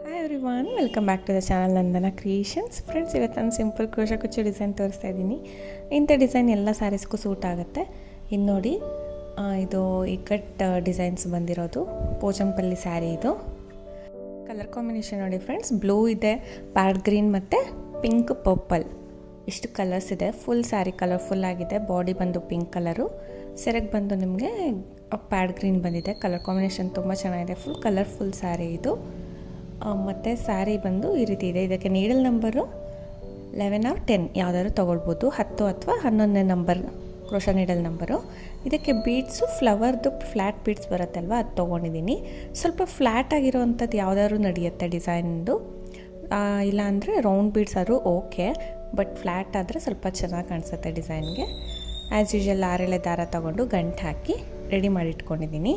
hi everyone welcome back to the channel Nandana creations friends ಇವತ್ತು ನಾನು simple crochet ಕುಚ್ಚು design ತೋರಿಸ್ತಾ ಇದ್ದೀನಿ ಇಂಥ ಡಿಸೈನ್ ಎಲ್ಲ ಸ್ಯಾರೀಸ್ಗೂ ಸೂಟ್ ಆಗುತ್ತೆ ಇನ್ನು ನೋಡಿ ಆ, ಇದು ಇಕ್ಕಟ್ ಡಿಸೈನ್ಸ್ ಬಂದಿರೋದು ಪೋಚಂಪಲ್ಲಿ ಸ್ಯಾರಿ ಇದು ಕಲರ್ ಕಾಂಬಿನೇಷನ್ ನೋಡಿ ಫ್ರೆಂಡ್ಸ್ ಬ್ಲೂ ಇದೆ ಪ್ಯಾಡ್ ಗ್ರೀನ್ ಮತ್ತು ಪಿಂಕ್ ಪರ್ಪಲ್ ಇಷ್ಟು ಕಲರ್ಸ್ ಇದೆ ಫುಲ್ ಸ್ಯಾರಿ ಕಲರ್ಫುಲ್ ಆಗಿದೆ ಬಾಡಿ ಬಂದು ಪಿಂಕ್ ಕಲರು ಸೆರೆಗೆ ಬಂದು ನಿಮಗೆ ಪ್ಯಾಡ್ ಗ್ರೀನ್ ಬಂದಿದೆ ಕಲರ್ ಕಾಂಬಿನೇಷನ್ ತುಂಬ ಚೆನ್ನಾಗಿದೆ ಫುಲ್ ಕಲರ್ಫುಲ್ ಸ್ಯಾರಿ ಇದು ಮತ್ತು ಸ್ಯಾರಿ ಬಂದು ಈ ರೀತಿ ಇದೆ ಇದಕ್ಕೆ needle number eleven or ten ಯಾವುದಾದ್ರು ತೊಗೊಳ್ಬೋದು ಹತ್ತು ಅಥವಾ ಹನ್ನೊಂದನೇ ನಂಬರ್ ಕ್ರೋಶ ನೀಡಲ್ ನಂಬರು ಇದಕ್ಕೆ ಬೀಡ್ಸು ಫ್ಲವರ್ದು ಫ್ಲ್ಯಾಟ್ ಬೀಡ್ಸ್ ಬರುತ್ತಲ್ವ ಅದು ತೊಗೊಂಡಿದ್ದೀನಿ ಸ್ವಲ್ಪ ಫ್ಲ್ಯಾಟ್ ಆಗಿರೋವಂಥದ್ದು ಯಾವುದಾದ್ರು ನಡೆಯುತ್ತೆ ಡಿಸೈನ್ದು ಇಲ್ಲಾಂದರೆ ರೌಂಡ್ ಬೀಡ್ಸ್ ಆದರೂ ಓಕೆ ಬಟ್ ಫ್ಲ್ಯಾಟ್ ಆದರೆ ಸ್ವಲ್ಪ ಚೆನ್ನಾಗಿ ಕಾಣಿಸುತ್ತೆ ಡಿಸೈನ್ಗೆ ಆ್ಯಸ್ ಯೂಶಲ್ ಆರೆಳೆ ದಾರ ತೊಗೊಂಡು ಗಂಟು ಹಾಕಿ ರೆಡಿ ಮಾಡಿ ಇಟ್ಕೊಂಡಿದ್ದೀನಿ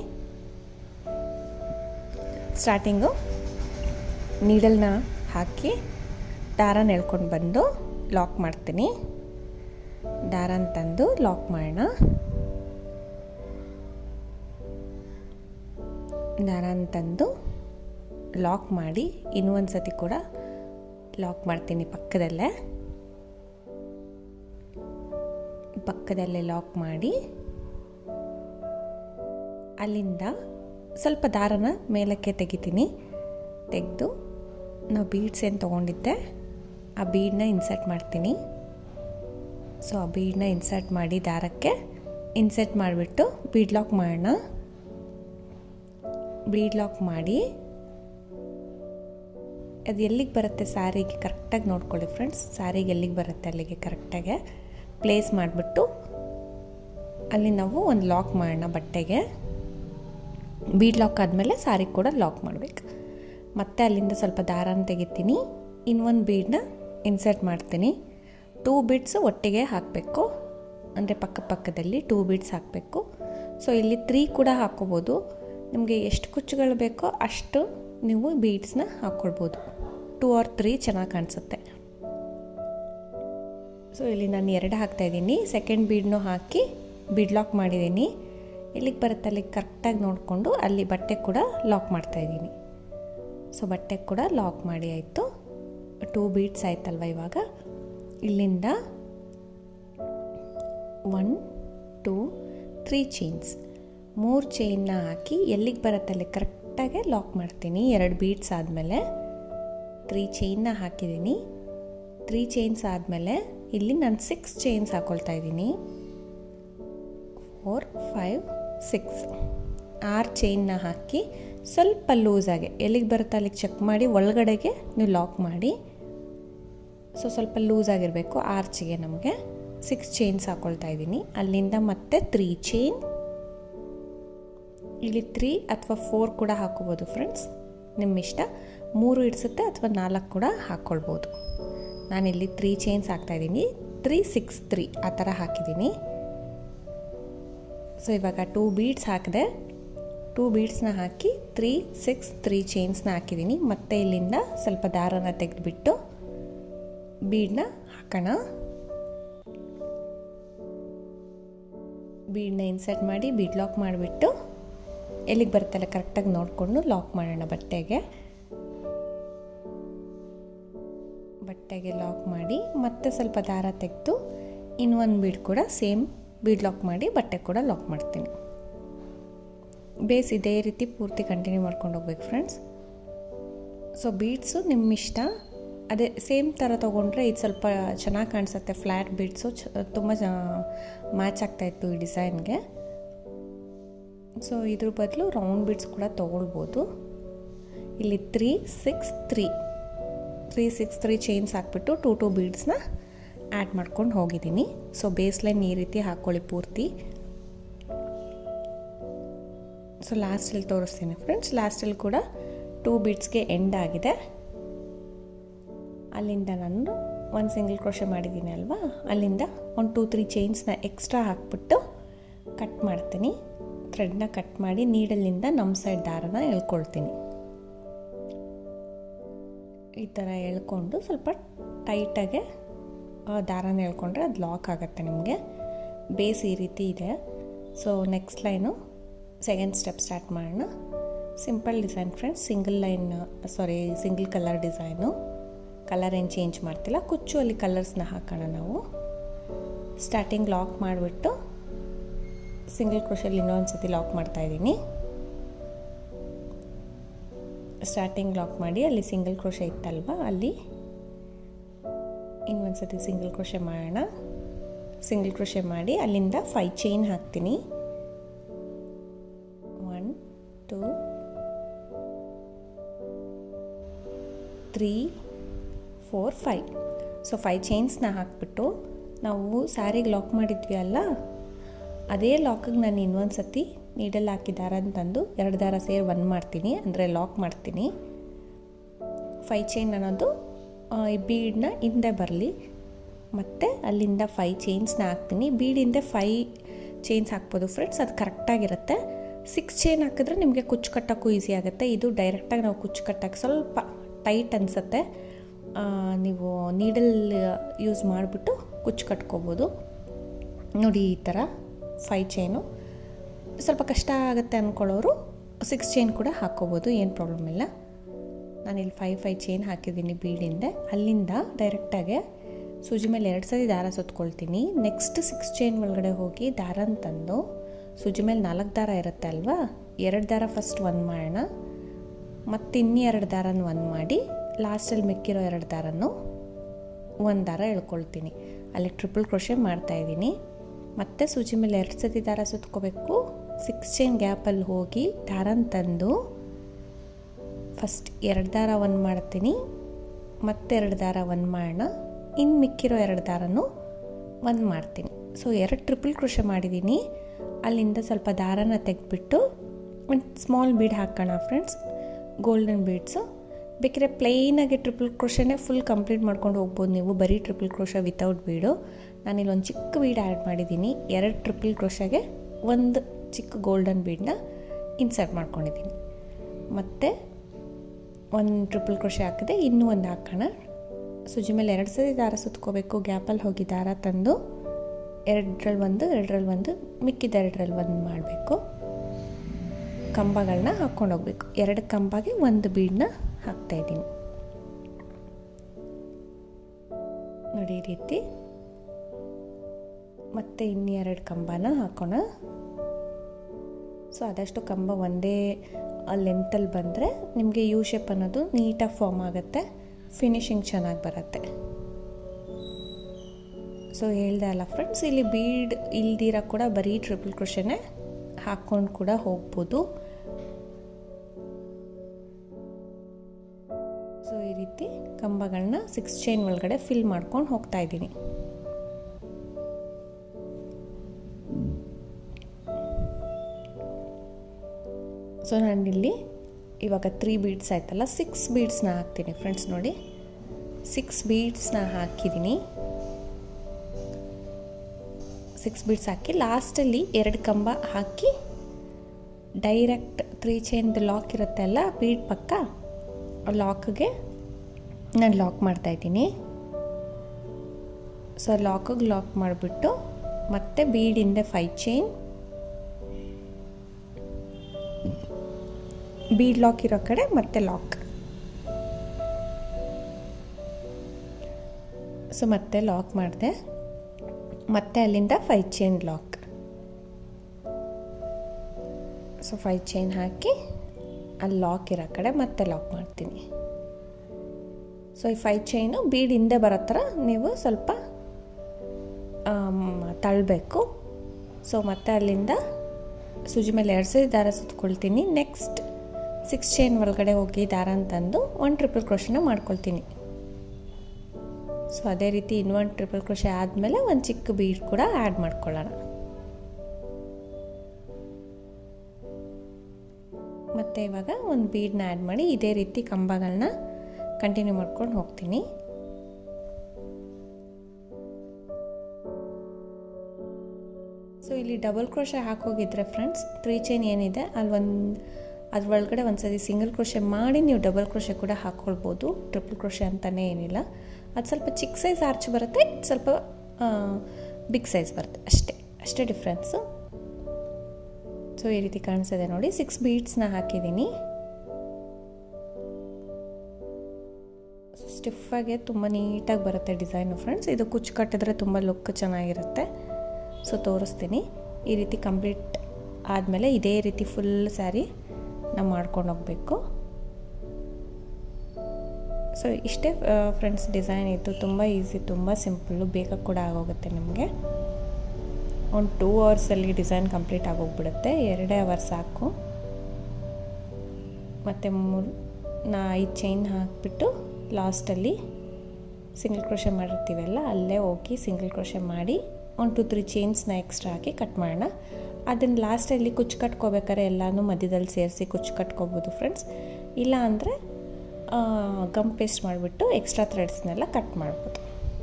ಸ್ಟಾರ್ಟಿಂಗು ನೀಡಲ್ನ ಹಾಕಿ ದಾರನ ಎಳ್ಕೊಂಡು ಬಂದು ಲಾಕ್ ಮಾಡ್ತೀನಿ ದಾರನ ತಂದು ಲಾಕ್ ಮಾಡೋಣ ದಾರನ ತಂದು ಲಾಕ್ ಮಾಡಿ ಇನ್ನೊಂದು ಸತಿ ಕೂಡ ಲಾಕ್ ಮಾಡ್ತೀನಿ ಪಕ್ಕದಲ್ಲೇ ಪಕ್ಕದಲ್ಲೇ ಲಾಕ್ ಮಾಡಿ ಅಲ್ಲಿಂದ ಸ್ವಲ್ಪ ದಾರನ ಮೇಲಕ್ಕೆ ತೆಗಿತೀನಿ ತೆಗೆದು ನಾವು ಬೀಡ್ಸ್ ಏನು ತೊಗೊಂಡಿದ್ದೆ ಆ ಬೀಡನ್ನ ಇನ್ಸರ್ಟ್ ಮಾಡ್ತೀನಿ ಸೊ ಆ ಬೀಡನ್ನ ಇನ್ಸರ್ಟ್ ಮಾಡಿ ದಾರಕ್ಕೆ ಇನ್ಸರ್ಟ್ ಮಾಡಿಬಿಟ್ಟು ಬೀಡ್ ಲಾಕ್ ಮಾಡೋಣ ಬೀಡ್ ಲಾಕ್ ಮಾಡಿ ಅದು ಎಲ್ಲಿಗೆ ಬರುತ್ತೆ ಸ್ಯಾರಿಗೆ ಕರೆಕ್ಟಾಗಿ ನೋಡ್ಕೊಳ್ಳಿ ಫ್ರೆಂಡ್ಸ್ ಸ್ಯಾರಿಗೆ ಎಲ್ಲಿಗೆ ಬರುತ್ತೆ ಅಲ್ಲಿಗೆ ಕರೆಕ್ಟಾಗೆ ಪ್ಲೇಸ್ ಮಾಡಿಬಿಟ್ಟು ಅಲ್ಲಿ ನಾವು ಒಂದು ಲಾಕ್ ಮಾಡೋಣ ಬಟ್ಟೆಗೆ ಬೀಡ್ ಲಾಕ್ ಆದಮೇಲೆ ಸ್ಯಾರಿಗೆ ಕೂಡ ಲಾಕ್ ಮಾಡಬೇಕು ಮತ್ತೆ ಅಲ್ಲಿಂದ ಸ್ವಲ್ಪ ದಾರನ ತೆಗಿತೀನಿ ಇನ್ನೊಂದು ಬೀಡನ್ನ ಇನ್ಸರ್ಟ್ ಮಾಡ್ತೀನಿ ಟೂ ಬೀಡ್ಸು ಒಟ್ಟಿಗೆ ಹಾಕಬೇಕು ಅಂದರೆ ಪಕ್ಕ ಪಕ್ಕದಲ್ಲಿ ಟೂ ಬೀಡ್ಸ್ ಹಾಕಬೇಕು ಸೊ ಇಲ್ಲಿ ತ್ರೀ ಕೂಡ ಹಾಕ್ಕೋಬೋದು ನಿಮಗೆ ಎಷ್ಟು ಕುಚ್ಚುಗಳು ಬೇಕೋ ಅಷ್ಟು ನೀವು ಬೀಡ್ಸ್ನ ಹಾಕ್ಕೊಳ್ಬೋದು ಟೂ ಆರ್ ತ್ರೀ ಚೆನ್ನಾಗಿ ಕಾಣಿಸುತ್ತೆ ಸೊ ಇಲ್ಲಿ ನಾನು ಎರಡು ಹಾಕ್ತಾಯಿದ್ದೀನಿ ಸೆಕೆಂಡ್ ಬೀಡ್ನು ಹಾಕಿ ಬೀಡ್ ಲಾಕ್ ಮಾಡಿದ್ದೀನಿ ಎಲ್ಲಿಗೆ ಬರುತ್ತೆ ಅಲ್ಲಿಗೆ ಕರೆಕ್ಟಾಗಿ ನೋಡಿಕೊಂಡು ಅಲ್ಲಿ ಬಟ್ಟೆ ಕೂಡ ಲಾಕ್ ಮಾಡ್ತಾಯಿದ್ದೀನಿ ಸೊ ಬಟ್ಟೆ ಕೂಡ ಲಾಕ್ ಮಾಡಿ ಆಯಿತು ಟೂ ಬೀಡ್ಸ್ ಆಯ್ತಲ್ವ ಇವಾಗ ಇಲ್ಲಿಂದ ಒನ್ ಟೂ ತ್ರೀ ಚೈನ್ಸ್ ಮೂರು ಚೈನ್ನ ಹಾಕಿ ಎಲ್ಲಿಗೆ ಬರುತ್ತೆ ಅಲ್ಲಿ ಕರೆಕ್ಟಾಗೆ ಲಾಕ್ ಮಾಡ್ತೀನಿ ಎರಡು ಬೀಡ್ಸ್ ಆದಮೇಲೆ ತ್ರೀ ಚೈನ್ನ ಹಾಕಿದ್ದೀನಿ ತ್ರೀ ಚೈನ್ಸ್ ಆದಮೇಲೆ ಇಲ್ಲಿ ನಾನು ಸಿಕ್ಸ್ ಚೈನ್ಸ್ ಹಾಕ್ಕೊಳ್ತಾ ಇದ್ದೀನಿ ಫೋರ್ ಫೈವ್ ಸಿಕ್ಸ್ ಆರು ಚೈನ್ನ ಹಾಕಿ ಸ್ವಲ್ಪ ಲೂಸಾಗೆ ಎಲ್ಲಿಗೆ ಬರುತ್ತೆ ಅಲ್ಲಿಗೆ ಚೆಕ್ ಮಾಡಿ ಒಳಗಡೆಗೆ ನೀವು ಲಾಕ್ ಮಾಡಿ ಸೊ ಸ್ವಲ್ಪ ಲೂಸ್ ಆಗಿರಬೇಕು ಆರ್ಚಿಗೆ ನಮಗೆ ಸಿಕ್ಸ್ ಚೈನ್ಸ್ ಹಾಕ್ಕೊಳ್ತಾ ಇದ್ದೀನಿ ಅಲ್ಲಿಂದ ಮತ್ತೆ ತ್ರೀ ಚೈನ್ ಇಲ್ಲಿ ತ್ರೀ ಅಥವಾ ಫೋರ್ ಕೂಡ ಹಾಕೋಬೋದು ಫ್ರೆಂಡ್ಸ್ ನಿಮ್ಮ ಇಷ್ಟ ಮೂರು ಇಡಿಸುತ್ತೆ ಅಥವಾ ನಾಲ್ಕು ಕೂಡ ಹಾಕ್ಕೊಳ್ಬೋದು ನಾನಿಲ್ಲಿ ತ್ರೀ ಚೈನ್ಸ್ ಹಾಕ್ತಾಯಿದ್ದೀನಿ ತ್ರೀ ಸಿಕ್ಸ್ ತ್ರೀ ಆ ಥರ ಹಾಕಿದ್ದೀನಿ ಸೊ ಇವಾಗ ಟೂ ಬೀಡ್ಸ್ ಹಾಕಿದೆ ಟೂ ಬೀಡ್ಸ್ನ ಹಾಕಿ ತ್ರೀ ಸಿಕ್ಸ್ ತ್ರೀ ಚೈನ್ಸ್ನ ಹಾಕಿದ್ದೀನಿ ಮತ್ತೆ ಇಲ್ಲಿಂದ ಸ್ವಲ್ಪ ದಾರನ ತೆಗೆದುಬಿಟ್ಟು ಬೀಡನ್ನ ಹಾಕೋಣ ಬೀಡನ್ನ ಇನ್ಸರ್ಟ್ ಮಾಡಿ ಬೀಡ್ ಲಾಕ್ ಮಾಡಿಬಿಟ್ಟು ಎಲ್ಲಿಗೆ ಬರುತ್ತಲ್ಲ ಕರೆಕ್ಟಾಗಿ ನೋಡಿಕೊಂಡು ಲಾಕ್ ಮಾಡೋಣ ಬಟ್ಟೆಗೆ ಬಟ್ಟೆಗೆ ಲಾಕ್ ಮಾಡಿ ಮತ್ತೆ ಸ್ವಲ್ಪ ದಾರ ತೆಗೆದು ಇನ್ನೊಂದು ಬೀಡ್ ಕೂಡ ಸೇಮ್ ಬೀಡ್ ಲಾಕ್ ಮಾಡಿ ಬಟ್ಟೆ ಕೂಡ ಲಾಕ್ ಮಾಡ್ತೀನಿ ಬೇಸ್ ಇದೇ ರೀತಿ ಪೂರ್ತಿ ಕಂಟಿನ್ಯೂ ಮಾಡ್ಕೊಂಡು ಹೋಗ್ಬೇಕು ಫ್ರೆಂಡ್ಸ್ ಸೊ ಬೀಡ್ಸು ನಿಮ್ಮ ಇಷ್ಟ ಅದೇ ಸೇಮ್ ಥರ ತೊಗೊಂಡ್ರೆ ಇದು ಸ್ವಲ್ಪ ಚೆನ್ನಾಗಿ ಕಾಣಿಸುತ್ತೆ ಫ್ಲ್ಯಾಟ್ ಬೀಡ್ಸು ಚ ತುಂಬ ಮ್ಯಾಚ್ ಆಗ್ತಾಯಿತ್ತು ಈ ಡಿಸೈನ್ಗೆ ಸೊ ಇದ್ರ ಬದಲು ರೌಂಡ್ ಬೀಡ್ಸ್ ಕೂಡ ತೊಗೊಳ್ಬೋದು ಇಲ್ಲಿ three six three three six three chains ಹಾಕ್ಬಿಟ್ಟು ಟೂ ಟೂ ಬೀಡ್ಸ್ನ ಆ್ಯಡ್ ಮಾಡ್ಕೊಂಡು ಹೋಗಿದ್ದೀನಿ ಸೊ ಬೇಸ್ ಲೈನ್ ಈ ರೀತಿ ಹಾಕ್ಕೊಳ್ಳಿ ಪೂರ್ತಿ ಸೊ ಲಾಸ್ಟಲ್ಲಿ ತೋರಿಸ್ತೀನಿ ಫ್ರೆಂಡ್ಸ್ ಲಾಸ್ಟಲ್ಲಿ ಕೂಡ ಟೂ ಬೀಡ್ಸ್ಗೆ ಎಂಡ್ ಆಗಿದೆ ಅಲ್ಲಿಂದ ನಾನು ಒಂದು ಸಿಂಗಲ್ ಕ್ರೋಶ ಮಾಡಿದ್ದೀನಿ ಅಲ್ವಾ ಅಲ್ಲಿಂದ ಒಂದು ಟೂ ತ್ರೀ ಚೈನ್ಸ್ನ ಎಕ್ಸ್ಟ್ರಾ ಹಾಕ್ಬಿಟ್ಟು ಕಟ್ ಮಾಡ್ತೀನಿ ಥ್ರೆಡ್ನ ಕಟ್ ಮಾಡಿ ನೀಡಲಿಂದ ನಮ್ಮ ಸೈಡ್ ದಾರನ ಎಳ್ಕೊಳ್ತೀನಿ ಈ ಥರ ಎಳ್ಕೊಂಡು ಸ್ವಲ್ಪ ಟೈಟಾಗೆ ದಾರನ ಎಳ್ಕೊಂಡ್ರೆ ಅದು ಲಾಕ್ ಆಗುತ್ತೆ ನಿಮಗೆ ಬೇಸ್ ಈ ರೀತಿ ಇದೆ so next line second step start ಮಾಡೋಣ simple design friends single line sorry single colour design colour ಏನು ಚೇಂಜ್ ಮಾಡ್ತಿಲ್ಲ ಕುಚ್ಚು ಅಲ್ಲಿ ಕಲರ್ಸ್ನ ಹಾಕೋಣ ನಾವು ಸ್ಟಾರ್ಟಿಂಗ್ ಲಾಕ್ ಮಾಡಿಬಿಟ್ಟು ಸಿಂಗಲ್ ಕ್ರೋಶಲ್ಲಿ ಇನ್ನೊಂದು ಸತಿ ಲಾಕ್ ಮಾಡ್ತಾಯಿದ್ದೀನಿ ಸ್ಟಾರ್ಟಿಂಗ್ ಲಾಕ್ ಮಾಡಿ ಅಲ್ಲಿ ಸಿಂಗಲ್ ಕ್ರೋಶ ಇತ್ತಲ್ವ ಅಲ್ಲಿ ಇನ್ನೊಂದು ಸತಿ ಸಿಂಗಲ್ ಕ್ರೋಶೆ ಮಾಡೋಣ ಸಿಂಗಲ್ ಕ್ರೋಶೆ ಮಾಡಿ ಅಲ್ಲಿಂದ ಫೈ ಚೈನ್ ಹಾಕ್ತೀನಿ one two three four five so five ಚೈನ್ಸ್ನ ಹಾಕ್ಬಿಟ್ಟು ನಾವು ಸ್ಯಾರಿಗೆ ಲಾಕ್ ಮಾಡಿದ್ವಿ ಅಲ್ಲ ಅದೇ ಲಾಕಿಗೆ ನಾನು ಇನ್ನೊಂದು ಸತಿ ನೀಡಲ್ಲಿ ಹಾಕಿ ದಾರ ಅಂತಂದು ಎರಡು ದಾರ ಸೇರಿ ಒನ್ ಮಾಡ್ತೀನಿ ಅಂದರೆ ಲಾಕ್ ಮಾಡ್ತೀನಿ ಫೈ ಚೈನ್ ಅನ್ನೋದು ಈ ಬೀಡನ್ನ ಹಿಂದೆ ಬರಲಿ ಮತ್ತು ಅಲ್ಲಿಂದ ಫೈ ಚೈನ್ಸ್ನ ಹಾಕ್ತೀನಿ ಬೀಡಿಂದ ಫೈ ಚೈನ್ಸ್ ಹಾಕ್ಬೋದು ಫ್ರೆಂಡ್ಸ್ ಅದು ಕರೆಕ್ಟಾಗಿರುತ್ತೆ ಸಿಕ್ಸ್ ಚೈನ್ ಹಾಕಿದ್ರೆ ನಿಮಗೆ ಕುಚ್ಚು ಕಟ್ಟೋಕ್ಕೂ ಈಸಿ ಆಗುತ್ತೆ ಇದು ಡೈರೆಕ್ಟಾಗಿ ನಾವು ಕುಚ್ಚು ಕಟ್ಟೋಕ್ಕೆ ಸ್ವಲ್ಪ ಟೈಟ್ ಅನಿಸುತ್ತೆ ನೀವು ನೀಡಲ್ ಯೂಸ್ ಮಾಡಿಬಿಟ್ಟು ಕುಚ್ಚು ಕಟ್ಕೋಬೋದು ನೋಡಿ ಈ ಥರ ಫೈ ಚೈನು ಸ್ವಲ್ಪ ಕಷ್ಟ ಆಗುತ್ತೆ ಅಂದ್ಕೊಳ್ಳೋರು ಸಿಕ್ಸ್ ಚೈನ್ ಕೂಡ ಹಾಕ್ಕೋಬೋದು ಏನು ಪ್ರಾಬ್ಲಮ್ ಇಲ್ಲ ನಾನಿಲ್ಲಿ ಫೈ ಫೈ ಚೈನ್ ಹಾಕಿದ್ದೀನಿ ಬೀಡಿಂದ ಅಲ್ಲಿಂದ ಡೈರೆಕ್ಟಾಗೆ ಸೂಜಿ ಮೇಲೆ ಎರಡು ಸತಿ ದಾರ ಸುತ್ಕೊಳ್ತೀನಿ ನೆಕ್ಸ್ಟ್ ಸಿಕ್ಸ್ ಚೈನ್ ಒಳಗಡೆ ಹೋಗಿ ದಾರನ ತಂದು ಸೂಜಿ ಮೇಲೆ ನಾಲ್ಕು ದಾರ ಇರುತ್ತೆ ಅಲ್ವಾ ಎರಡು ದಾರ ಫಸ್ಟ್ ಒಂದು ಮಾಡೋಣ ಮತ್ತು ಇನ್ನೂ ಎರಡು ದಾರನ ಒಂದು ಮಾಡಿ ಲಾಸ್ಟಲ್ಲಿ ಮಿಕ್ಕಿರೋ ಎರಡು ದಾರನು ಒಂದು ದಾರ ಎಳ್ಕೊಳ್ತೀನಿ ಅಲ್ಲಿ ಟ್ರಿಪಲ್ ಕ್ರೋಶೆ ಮಾಡ್ತಾಯಿದ್ದೀನಿ ಮತ್ತು ಸೂಜಿ ಮೇಲೆ ಎರಡು ಸತಿ ದಾರ ಸುತ್ಕೋಬೇಕು ಸಿಕ್ಸ್ ಚೈನ್ ಗ್ಯಾಪಲ್ಲಿ ಹೋಗಿ ದಾರನ ತಂದು ಫಸ್ಟ್ ಎರಡು ದಾರ ಒಂದು ಮಾಡ್ತೀನಿ ಮತ್ತೆರಡು ದಾರ ಒಂದು ಮಾಡೋಣ ಇನ್ನು ಮಿಕ್ಕಿರೋ ಎರಡು ದಾರನೂ ಒಂದು ಮಾಡ್ತೀನಿ ಸೊ ಎರಡು ಟ್ರಿಪಲ್ ಕ್ರೋಶೆ ಮಾಡಿದ್ದೀನಿ ಅಲ್ಲಿಂದ ಸ್ವಲ್ಪ ದಾರನ ತೆಗೆದ್ಬಿಟ್ಟು ಒಂದು ಸ್ಮಾಲ್ ಬೀಡ್ ಹಾಕೋಣ ಫ್ರೆಂಡ್ಸ್ ಗೋಲ್ಡನ್ ಬೀಡ್ಸು ಬೇಕಿದ್ರೆ ಪ್ಲೈನಾಗಿ ಟ್ರಿಪಲ್ ಕ್ರೋಶನೇ ಫುಲ್ ಕಂಪ್ಲೀಟ್ ಮಾಡ್ಕೊಂಡು ಹೋಗ್ಬೋದು ನೀವು ಬರೀ ಟ್ರಿಪಲ್ ಕ್ರೋಶ ವಿತೌಟ್ ಬೀಡು ನಾನಿಲ್ಲಿ ಒಂದು ಚಿಕ್ಕ ಬೀಡ್ ಆ್ಯಡ್ ಮಾಡಿದ್ದೀನಿ ಎರಡು ಟ್ರಿಪಲ್ ಕ್ರೋಶಗೆ ಒಂದು ಚಿಕ್ಕ ಗೋಲ್ಡನ್ ಬೀಡನ್ನ ಇನ್ಸರ್ಟ್ ಮಾಡ್ಕೊಂಡಿದ್ದೀನಿ ಮತ್ತು ಒಂದು ಟ್ರಿಪಲ್ ಕ್ರೋಶೆ ಹಾಕಿದೆ ಇನ್ನೂ ಒಂದು ಹಾಕೋಣ ಸುಜಿ ಮೇಲೆ ಎರಡು ಸತಿ ದಾರ ಸುತ್ಕೋಬೇಕು ಗ್ಯಾಪಲ್ಲಿ ಹೋಗಿ ದಾರ ತಂದು ಎರಡರಲ್ಲಿ ಒಂದು ಎರಡರಲ್ಲಿ ಒಂದು ಮಿಕ್ಕಿದ ಎರಡರಲ್ಲಿ ಒಂದು ಮಾಡಬೇಕು ಕಂಬಗಳನ್ನ ಹಾಕ್ಕೊಂಡು ಹೋಗ್ಬೇಕು ಎರಡು ಕಂಬಗೆ ಒಂದು ಬೀಡನ್ನ ಹಾಕ್ತಾಯಿದ್ದೀನಿ ನೋಡಿ ಈ ರೀತಿ ಮತ್ತೆ ಇನ್ನೂ ಎರಡು ಕಂಬನ ಹಾಕೋಣ ಸೊ ಆದಷ್ಟು ಕಂಬ ಒಂದೇ ಲೆಂತಲ್ಲಿ ಬಂದರೆ ನಿಮಗೆ ಯು ಶೇಪ್ ಅನ್ನೋದು ನೀಟಾಗಿ ಫಾರ್ಮ್ ಆಗುತ್ತೆ ಫಿನಿಶಿಂಗ್ ಚೆನ್ನಾಗಿ ಬರುತ್ತೆ ಸೊ ಹೇಳ್ದೆ ಅಲ್ಲ ಫ್ರೆಂಡ್ಸ್ ಇಲ್ಲಿ ಬೀಡ್ ಇಲ್ದಿರ ಕೂಡ ಬರೀ ಟ್ರಿಪಲ್ ಕ್ರೋಶನೇ ಹಾಕ್ಕೊಂಡು ಕೂಡ ಹೋಗ್ಬೋದು ಸೊ ಈ ರೀತಿ ಕಂಬಗಳನ್ನ ಸಿಕ್ಸ್ ಚೈನ್ ಒಳಗಡೆ ಫಿಲ್ ಮಾಡ್ಕೊಂಡು ಹೋಗ್ತಾ ಇದ್ದೀನಿ ಸೊ ನಾನಿಲ್ಲಿ ಇವಾಗ ತ್ರೀ ಬೀಡ್ಸ್ ಆಯ್ತಲ್ಲ ಸಿಕ್ಸ್ ಬೀಡ್ಸ್ನ ಹಾಕ್ತೀನಿ ಫ್ರೆಂಡ್ಸ್ ನೋಡಿ ಸಿಕ್ಸ್ ಬೀಡ್ಸ್ನ ಹಾಕಿದ್ದೀನಿ ಸಿಕ್ಸ್ ಬೀಡ್ಸ್ ಹಾಕಿ ಲಾಸ್ಟಲ್ಲಿ ಎರಡು ಕಂಬ ಹಾಕಿ ಡೈರೆಕ್ಟ್ ತ್ರೀ ಚೈನ್ದು ಲಾಕ್ ಇರುತ್ತೆ ಅಲ್ಲ ಬೀಡ್ ಪಕ್ಕ ಲಾಕ್ಗೆ ನಾನು ಲಾಕ್ ಮಾಡ್ತಾಯಿದ್ದೀನಿ ಸೊ ಲಾಕಿಗೆ ಲಾಕ್ ಮಾಡಿಬಿಟ್ಟು ಮತ್ತೆ ಬೀಡಿಂದ ಫೈ ಚೈನ್ ಬೀಡ್ ಲಾಕ್ ಇರೋ ಕಡೆ ಮತ್ತೆ ಲಾಕ್ ಸೊ ಮತ್ತೆ ಲಾಕ್ ಮಾಡಿದೆ ಮತ್ತೆ ಅಲ್ಲಿಂದ five chain lock so five chain ಹಾಕಿ ಅಲ್ಲಿ ಲಾಕ್ ಇರೋ ಕಡೆ ಮತ್ತೆ ಲಾಕ್ ಮಾಡ್ತೀನಿ ಸೊ ಈ ಫೈ ಚೈನು ಬೀಡ್ ಹಿಂದೆ ಬರೋ ಥರ ನೀವು ಸ್ವಲ್ಪ ತಳ್ಳಬೇಕು ಸೊ ಮತ್ತೆ ಅಲ್ಲಿಂದ ಸೂಜಿ ಮೇಲೆ ಎರಡು ಸರಿ ದಾರ ಸುತ್ಕೊಳ್ತೀನಿ ನೆಕ್ಸ್ಟ್ ಸಿಕ್ಸ್ ಚೈನ್ ಒಳಗಡೆ ಹೋಗಿ ದಾರ ಅಂತಂದು ಒನ್ ಟ್ರಿಪಲ್ ಕ್ರೋಶನ ಮಾಡ್ಕೊಳ್ತೀನಿ ಸೊ ಅದೇ ರೀತಿ ಇನ್ನೊಂದು ಟ್ರಿಪಲ್ ಕ್ರೋಶೆ ಆದಮೇಲೆ ಒಂದು ಚಿಕ್ಕ ಬೀಡ್ ಕೂಡ ಆ್ಯಡ್ ಮಾಡ್ಕೊಳ್ಳೋಣ ಮತ್ತು ಇವಾಗ ಒಂದು ಬೀಡನ್ನ ಆ್ಯಡ್ ಮಾಡಿ ಇದೇ ರೀತಿ ಕಂಬಗಳನ್ನ ಕಂಟಿನ್ಯೂ ಮಾಡ್ಕೊಂಡು ಹೋಗ್ತೀನಿ ಸೊ ಇಲ್ಲಿ ಡಬಲ್ ಕ್ರೋಶೆ ಹಾಕೋಗಿದ್ರೆ ಫ್ರೆಂಡ್ಸ್ ತ್ರೀ ಚೈನ್ ಏನಿದೆ ಅಲ್ಲಿ ಒಂದು ಅದ್ರೊಳಗಡೆ ಒಂದು ಸತಿ ಸಿಂಗಲ್ ಕ್ರೋಶೆ ಮಾಡಿ ನೀವು ಡಬಲ್ ಕ್ರೋಶೆ ಕೂಡ ಹಾಕ್ಕೊಳ್ಬೋದು ಟ್ರಿಪಲ್ ಕ್ರೋಶೆ ಅಂತಲೇ ಏನಿಲ್ಲ ಅದು ಸ್ವಲ್ಪ ಚಿಕ್ಕ ಸೈಜ್ ಆರ್ಚ್ ಬರುತ್ತೆ ಸ್ವಲ್ಪ ಬಿಗ್ ಸೈಜ್ ಬರುತ್ತೆ ಅಷ್ಟೇ ಅಷ್ಟೇ ಡಿಫ್ರೆನ್ಸು ಸೊ ಈ ರೀತಿ ಕಾಣಿಸಿದೆ ನೋಡಿ ಸಿಕ್ಸ್ ಬೀಡ್ಸ್ನ ಹಾಕಿದ್ದೀನಿ ಸ್ಟಿಫಾಗೆ ತುಂಬ ನೀಟಾಗಿ ಬರುತ್ತೆ ಡಿಸೈನು ಫ್ರೆಂಡ್ಸ್ ಇದು ಕುಚ್ಚು ಕಟ್ಟಿದ್ರೆ ತುಂಬ ಲುಕ್ ಚೆನ್ನಾಗಿರುತ್ತೆ ಸೊ ತೋರಿಸ್ತೀನಿ ಈ ರೀತಿ ಕಂಪ್ಲೀಟ್ ಆದಮೇಲೆ ಇದೇ ರೀತಿ ಫುಲ್ ಸ್ಯಾರಿ ನಾವು ಮಾಡ್ಕೊಂಡು ಹೋಗಬೇಕು ಸೊ ಇಷ್ಟೇ ಫ್ರೆಂಡ್ಸ್ ಡಿಸೈನ್ ಇತ್ತು ತುಂಬ ಈಸಿ ತುಂಬ ಸಿಂಪಲ್ಲು ಬೇಗ ಕೂಡ ಆಗೋಗುತ್ತೆ ನಿಮಗೆ ಒಂದು ಟೂ ಅವರ್ಸಲ್ಲಿ ಡಿಸೈನ್ ಕಂಪ್ಲೀಟ್ ಆಗೋಗ್ಬಿಡುತ್ತೆ ಎರಡೇ ಅವರ್ ಸಾಕು ಮತ್ತು ಮೂರು ನಾ ಐದು ಚೈನ್ ಹಾಕಿಬಿಟ್ಟು ಲಾಸ್ಟಲ್ಲಿ ಸಿಂಗಲ್ ಕ್ರೋಶೆ ಮಾಡಿರ್ತೀವಲ್ಲ ಅಲ್ಲೇ ಹೋಗಿ ಸಿಂಗಲ್ ಕ್ರೋಶೆ ಮಾಡಿ ಒನ್ ಟು ತ್ರೀ ಚೈನ್ಸ್ನ ಎಕ್ಸ್ಟ್ರಾ ಹಾಕಿ ಕಟ್ ಮಾಡೋಣ ಅದನ್ನು ಲಾಸ್ಟಲ್ಲಿ ಕುಚ್ಚು ಕಟ್ಕೋಬೇಕಾದ್ರೆ ಎಲ್ಲನೂ ಮಧ್ಯದಲ್ಲಿ ಸೇರಿಸಿ ಕುಚ್ಚು ಕಟ್ಕೋಬೋದು ಫ್ರೆಂಡ್ಸ್ ಇಲ್ಲ ಅಂದರೆ ಗಮ್ ಪೇಸ್ಟ್ ಮಾಡಿಬಿಟ್ಟು ಎಕ್ಸ್ಟ್ರಾ ಥ್ರೆಡ್ಸ್ನೆಲ್ಲ ಕಟ್ ಮಾಡ್ಬೋದು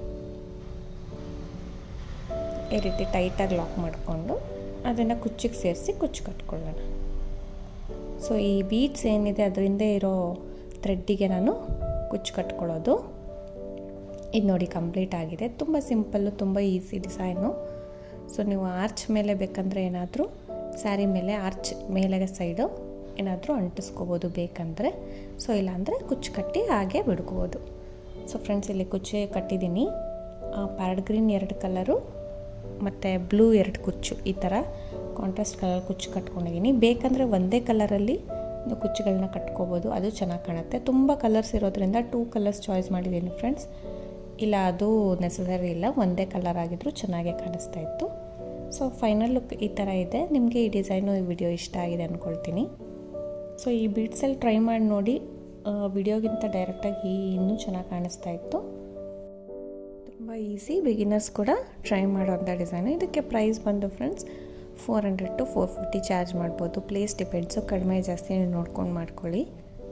ಈ ರೀತಿ ಟೈಟಾಗಿ ಲಾಕ್ ಮಾಡಿಕೊಂಡು ಅದನ್ನು ಕುಚ್ಚಿಗೆ ಸೇರಿಸಿ ಕುಚ್ಚು ಕಟ್ಕೊಳ್ಳೋಣ ಸೊ ಈ ಬೀಡ್ಸ್ ಏನಿದೆ ಅದರಿಂದ ಇರೋ ಥ್ರೆಡ್ಡಿಗೆ ನಾನು ಕುಚ್ಚು ಕಟ್ಕೊಳ್ಳೋದು ಇದು ನೋಡಿ ಕಂಪ್ಲೀಟ್ ಆಗಿದೆ ತುಂಬ ಸಿಂಪಲ್ಲು ತುಂಬ ಈಸಿ ಡಿಸೈನು ಸೊ ನೀವು ಆರ್ಚ್ ಮೇಲೆ ಬೇಕಂದರೆ ಏನಾದರೂ ಸ್ಯಾರಿ ಮೇಲೆ ಆರ್ಚ್ ಮೇಲೆ ಸೈಡು ಏನಾದರೂ ಅಂಟಿಸ್ಕೋಬೋದು ಬೇಕಂದರೆ ಸೊ ಇಲ್ಲಾಂದರೆ ಕುಚ್ಚು ಕಟ್ಟಿ ಹಾಗೆ ಬಿಡ್ಕೋಬೋದು ಸೊ ಫ್ರೆಂಡ್ಸ್ ಇಲ್ಲಿ ಕುಚ್ಚು ಕಟ್ಟಿದ್ದೀನಿ ಪ್ಯಾರಡ್ ಗ್ರೀನ್ ಎರಡು ಕಲರು ಮತ್ತು ಬ್ಲೂ ಎರಡು ಕುಚ್ಚು ಈ ಥರ ಕಾಂಟ್ರಾಸ್ಟ್ ಕಲರ್ ಕುಚ್ಚು ಕಟ್ಕೊಂಡಿದ್ದೀನಿ ಬೇಕಂದರೆ ಒಂದೇ ಕಲರಲ್ಲಿ ನೀವು ಕುಚ್ಚುಗಳನ್ನ ಕಟ್ಕೋಬೋದು ಅದು ಚೆನ್ನಾಗಿ ಕಾಣುತ್ತೆ ತುಂಬ ಕಲರ್ಸ್ ಇರೋದ್ರಿಂದ ಟೂ ಕಲರ್ಸ್ ಚಾಯ್ಸ್ ಮಾಡಿದ್ದೀನಿ ಫ್ರೆಂಡ್ಸ್ ಇಲ್ಲ ಅದು ನೆಸಸರಿ ಇಲ್ಲ ಒಂದೇ ಕಲರ್ ಆಗಿದ್ರೂ ಚೆನ್ನಾಗೇ ಕಾಣಿಸ್ತಾ ಇತ್ತು ಸೊ ಫೈನಲ್ ಲುಕ್ ಈ ಥರ ಇದೆ ನಿಮಗೆ ಈ ಡಿಸೈನು ಈ ವಿಡಿಯೋ ಇಷ್ಟ ಆಗಿದೆ ಅಂದ್ಕೊಳ್ತೀನಿ ಸೊ ಈ ಬೀಡ್ಸಲ್ಲಿ ಟ್ರೈ ಮಾಡಿ ನೋಡಿ ವಿಡಿಯೋಗಿಂತ ಡೈರೆಕ್ಟಾಗಿ ಇನ್ನೂ ಚೆನ್ನಾಗಿ ಕಾಣಿಸ್ತಾ ಇತ್ತು ತುಂಬ ಈಸಿ ಬಿಗಿನರ್ಸ್ ಕೂಡ ಟ್ರೈ ಮಾಡೋಂಥ ಡಿಸೈನು ಇದಕ್ಕೆ ಪ್ರೈಸ್ ಬಂದು friends four hundred to four fifty charge ಮಾಡ್ಬೋದು ಪ್ಲೇಸ್ ಡಿಪೆಂಡ್ಸು ಕಡಿಮೆ ಜಾಸ್ತಿ ನೀವು ನೋಡ್ಕೊಂಡು ಮಾಡ್ಕೊಳ್ಳಿ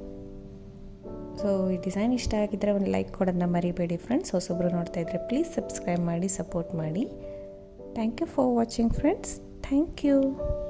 ಸೊ ಈ ಡಿಸೈನ್ ಇಷ್ಟ ಆಗಿದ್ದರೆ ಒಂದು ಲೈಕ್ ಕೊಡೋದನ್ನ ಮರಿಬೇಡಿ ಫ್ರೆಂಡ್ಸ್ ಹೊಸೊಬ್ರು ನೋಡ್ತಾ ಇದ್ದರೆ ಪ್ಲೀಸ್ ಸಬ್ಸ್ಕ್ರೈಬ್ ಮಾಡಿ ಸಪೋರ್ಟ್ ಮಾಡಿ thank you for watching friends thank you